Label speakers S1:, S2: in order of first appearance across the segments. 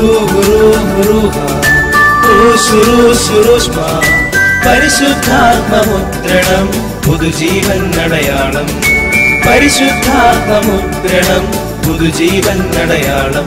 S1: പരിശുദ്ധാത്മമുദ്രണം പുതുജീവൻ അടയാളം പരിശുദ്ധാത്മമുദ്രണം പുതുജീവൻ അടയാളം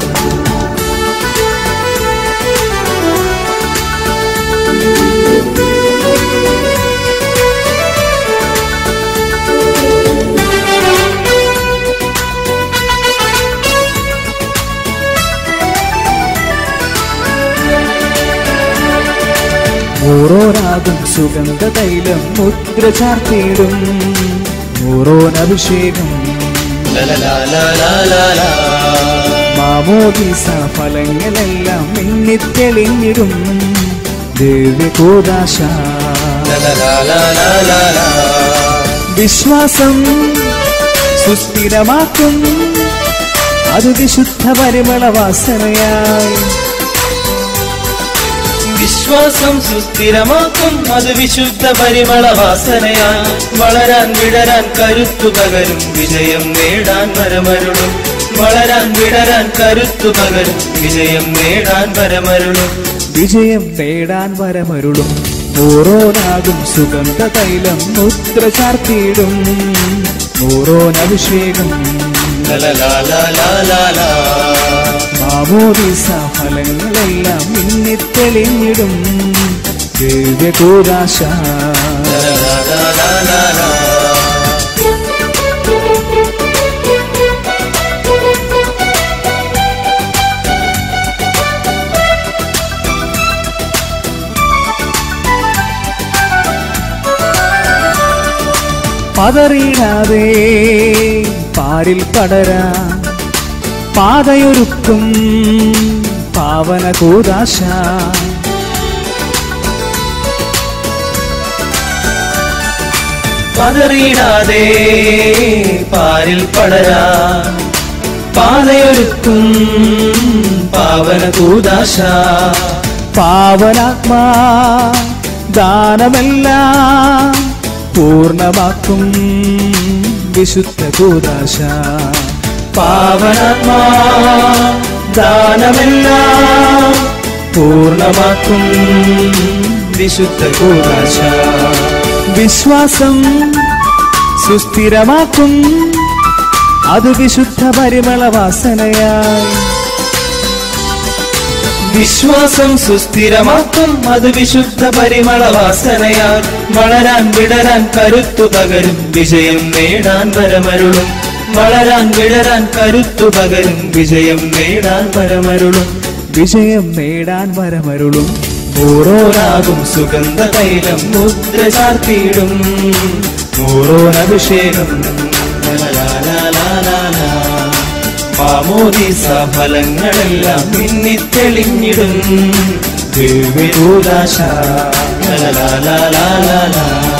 S2: ഓരോരാകും സുഗന്ധ തൈലം മുദ്ര ചാർത്തിയിടും ഓരോൻ അഭിഷേകം
S1: ലലലാലാലാലാ.
S2: മാമോദീസ ഫലങ്ങളെല്ലാം മിന്നിത്തെളിഞ്ഞിടും ദിവ്യകൂദാശ
S1: ലലലാലാലാലാ.
S2: വിശ്വാസം സുസ്ഥിരമാക്കും അത് വിശുദ്ധ പരിമള വാസനയായി
S1: വിശ്വാസം സുസ്ഥിരമാക്കും അത് വിശുദ്ധ പരിമള വാസനയാൽ വളരാൻ വിടരാൻ കരുത്തു പകരും വിജയം നേടാൻ വരമരുളും വളരാൻ വിടരാൻ കരുത്തു പകരും വിജയം നേടാൻ വരമരുളും
S2: വിജയം നേടാൻ വരമരുളും ഓരോനാകും സുഗന്ധ തൈലം മുദ്ര ചാർത്തിയിടും ഓരോൻ അഭിഷേകം
S1: ലലലാലാലാലാ.
S2: മാമോദീസ ഫലങ്ങളെല്ലാം മിന്നിത്തെളിഞ്ഞിടും ദിവ്യകൂദാശ
S1: ലലലാലാലാലാ.
S2: പതറിടാതെ പാരിൽ പടരാ പാതയൊരുക്കും പാവന കൂദാശ
S1: പതറിയിടാതെ പാരിൽ പടരാ പാതയൊരുക്കും പാവന കൂദാശ
S2: പാവനാത്മാ ദാനമെല്ലാം പൂർണ്ണമാക്കും വിശുദ്ധ കൂദാശ
S1: പാവനാത്മാ ദാനമെല്ലാം പൂർണ്ണമാക്കും വിശുദ്ധ കൂദാശ
S2: വിശ്വാസം സുസ്ഥിരമാക്കും അത് വിശുദ്ധ പരിമള വാസനയായി
S1: വിശ്വാസം സുസ്ഥിരമാക്കും അത് വിശുദ്ധ പരിമള വാസനയാൽ വളരാൻ വിടരാൻ കരുത്തു പകരും വിജയം നേടാൻ വരമരുളും വളരാൻ വിടരാൻ കരുത്തു പകരും വിജയം നേടാൻ വരമരുളും
S2: വിജയം നേടാൻ വരമരുളും
S1: ഓരോരാകും സുഗന്ധ തൈലം മുദ്ര ചാർത്തിയിടും ഓരോരഭിഷേകം ലലലാലാലാലാ. മാമോദീസ ഫലങ്ങളെല്ലാം മിന്നിത്തെളിഞ്ഞിടും ദിവ്യകൂദാശ ലലലാലാലാലാ.